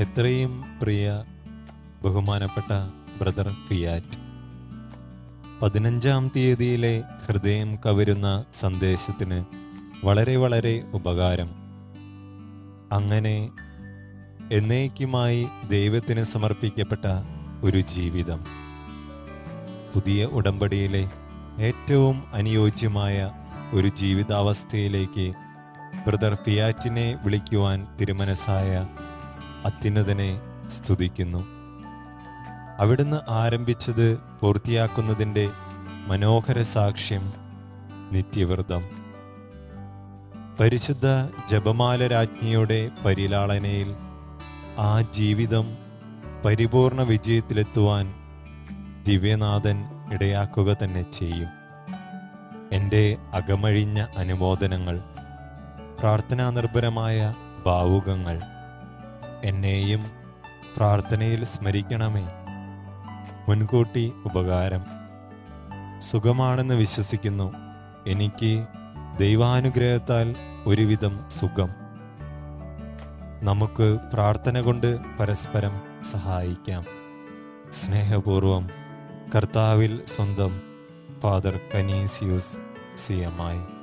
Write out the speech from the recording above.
എത്രയും പ്രിയ ബഹുമാനപ്പെട്ട brother fiat പതിനഞ്ചാം തീയതിയിലെ ഹൃദയം കവരുന്ന സന്ദേശത്തിന് വളരെ വളരെ ഉപകാരം അങ്ങനെ എന്നേക്കുമായി ദൈവത്തിന് സമർപ്പിക്കപ്പെട്ട ഒരു ജീവിതം പുതിയ ഉടമ്പടിയിലെ ഏറ്റവും അനുയോജ്യമായ ഒരു ജീവിതാവസ്ഥയിലേക്ക് ബ്രദർ ഫിയാറ്റിനെ വിളിക്കുവാൻ തിരുമനസായ അത്യുന്നതനെ സ്തുതിക്കുന്നു അവിടുന്ന് ആരംഭിച്ചത് പൂർത്തിയാക്കുന്നതിൻ്റെ മനോഹര സാക്ഷ്യം നിത്യവ്രതം പരിശുദ്ധ ജപമാല രാജ്ഞിയുടെ പരിലാളനയിൽ ആ ജീവിതം പരിപൂർണ വിജയത്തിലെത്തുവാൻ ദിവ്യനാഥൻ ഇടയാക്കുക തന്നെ ചെയ്യും എൻ്റെ അകമഴിഞ്ഞ അനുമോദനങ്ങൾ പ്രാർത്ഥനാ നിർഭരമായ ഭാവുകങ്ങൾ എന്നെയും പ്രാർത്ഥനയിൽ സ്മരിക്കണമേ മുൻകൂട്ടി ഉപകാരം സുഖമാണെന്ന് വിശ്വസിക്കുന്നു എനിക്ക് ദൈവാനുഗ്രഹത്താൽ ഒരുവിധം സുഖം നമുക്ക് പ്രാർത്ഥന കൊണ്ട് പരസ്പരം സഹായിക്കാം സ്നേഹപൂർവം കർത്താവിൽ സ്വന്തം father Canisius C M I